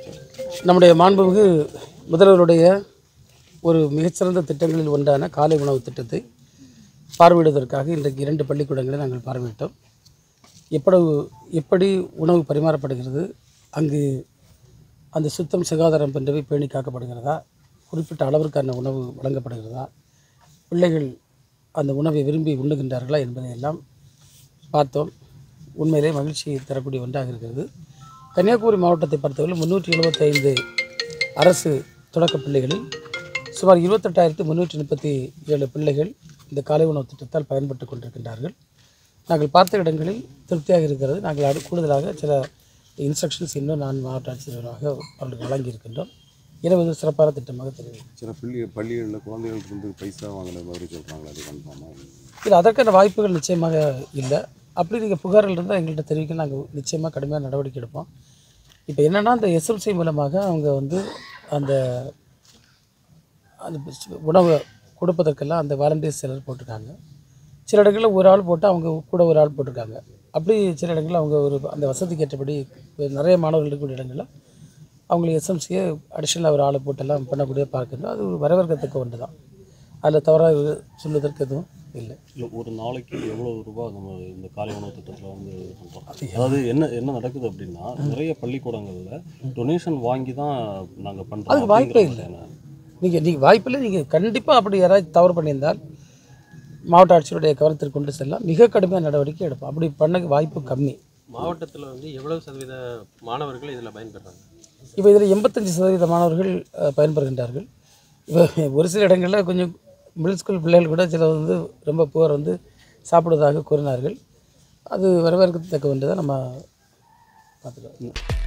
நம்முடைய மாண்புமிகு முதல்வருடைய ஒரு மிகச்சிறந்த திட்டங்களில் ஒன்றான காலை உணவு திட்டத்தை பார்வையிடுவதற்காக இன்றைக்கு இரண்டு பள்ளிக்கூடங்களை நாங்கள் பார்வையிட்டோம் எப்படி எப்படி உணவு பரிமாறப்படுகிறது அங்கு அந்த சுத்தம் சுகாதாரம் போன்றவை பேணி காக்கப்படுகிறதா குறிப்பிட்ட அளவிற்கான உணவு வழங்கப்படுகிறதா பிள்ளைகள் அந்த உணவை விரும்பி உண்ணுகின்றார்களா என்பதை எல்லாம் பார்த்தோம் உண்மையிலே மகிழ்ச்சி தரக்கூடிய ஒன்றாக இருக்கிறது கன்னியாகுமரி மாவட்டத்தை பொறுத்தவரை முந்நூற்றி எழுபத்தைந்து அரசு தொடக்க பள்ளிகளில் சுமார் இருபத்தெட்டாயிரத்து முந்நூற்றி முப்பத்தி ஏழு பிள்ளைகள் இந்த காலை உணவு திட்டத்தால் பயன்பட்டு கொண்டிருக்கின்றார்கள் நாங்கள் பார்த்த இடங்களில் திருப்தியாக இருக்கிறது நாங்கள் அடு கூடுதலாக சில இன்ஸ்ட்ரக்ஷன்ஸ் இன்னும் நான் மாவட்ட ஆட்சியராக அவர்களுக்கு வழங்கியிருக்கின்றோம் எனவே இது சிறப்பான திட்டமாக தெரியும் சில பள்ளி பள்ளிகளில் குழந்தைகளுக்கு வந்து பைசா வாங்கின மாதிரி சொல்கிறாங்களே அது கன்ஃபார்மா இல்லை அதற்கான வாய்ப்புகள் நிச்சயமாக இல்லை அப்படி நீங்கள் புகார்கள் இருந்தால் எங்கள்கிட்ட தெரிவிக்க நாங்கள் நிச்சயமாக கடுமையான நடவடிக்கை எடுப்போம் இப்போ என்னென்னா அந்த எஸ்எம்சி மூலமாக அவங்க வந்து அந்த அந்த உணவை கொடுப்பதற்கெல்லாம் அந்த வாலண்டியர்ஸ் சிலர் போட்டிருக்காங்க சில இடங்களில் ஒரு ஆள் போட்டு அவங்க கூட ஒரு ஆள் போட்டிருக்காங்க அப்படி சில இடங்களில் அவங்க ஒரு அந்த வசதிக்கு ஏற்றபடி நிறைய மாணவர்கள் இருக்கக்கூடிய இடங்களில் அவங்களுக்கு எஸ்எம்சியை அடிஷ்னலாக ஒரு ஆளை போட்டெல்லாம் பண்ணக்கூடிய பார்க்கணும் அது ஒரு வரவேற்கத்தக்க ஒன்று தான் அதில் தவறாக சொல்வதற்கு எதுவும் இல்லை இல்லை ஒரு நாளைக்கு எவ்வளோ ரூபாய் நம்ம இந்த காலை உணவு திட்டத்தில் வந்து பண்ணுறோம் அதாவது என்ன என்ன நடக்குது அப்படின்னா நிறைய பள்ளிக்கூடங்களில் டொனேஷன் வாங்கி தான் நாங்கள் பண்ணுறோம் அதுக்கு வாய்ப்பே இல்லை நீங்கள் நீங்கள் வாய்ப்பில்லை நீங்கள் கண்டிப்பாக அப்படி யாராவது தவறு பண்ணியிருந்தால் மாவட்ட ஆட்சியருடைய கவனத்திற்கு கொண்டு செல்லலாம் மிக கடுமையான நடவடிக்கை எடுப்போம் அப்படி பண்ண வாய்ப்பு கம்மி மாவட்டத்தில் வந்து எவ்வளவு சதவீத மாணவர்கள் இதில் பயன்பெறாங்க இப்போ இதில் எண்பத்தஞ்சு சதவீத மாணவர்கள் அஹ், பயன்பெறுகின்றார்கள் இப்போ ஒரு சில இடங்களில் கொஞ்சம் மிடில் ஸ்கூல் பிள்ளைகள் கூட சில வந்து ரொம்ப புவர் வந்து சாப்பிடுவதாக கூறினார்கள் அது வரவேற்கத்தக்க ஒன்று தான் நம்ம பார்த்துக்கலாம்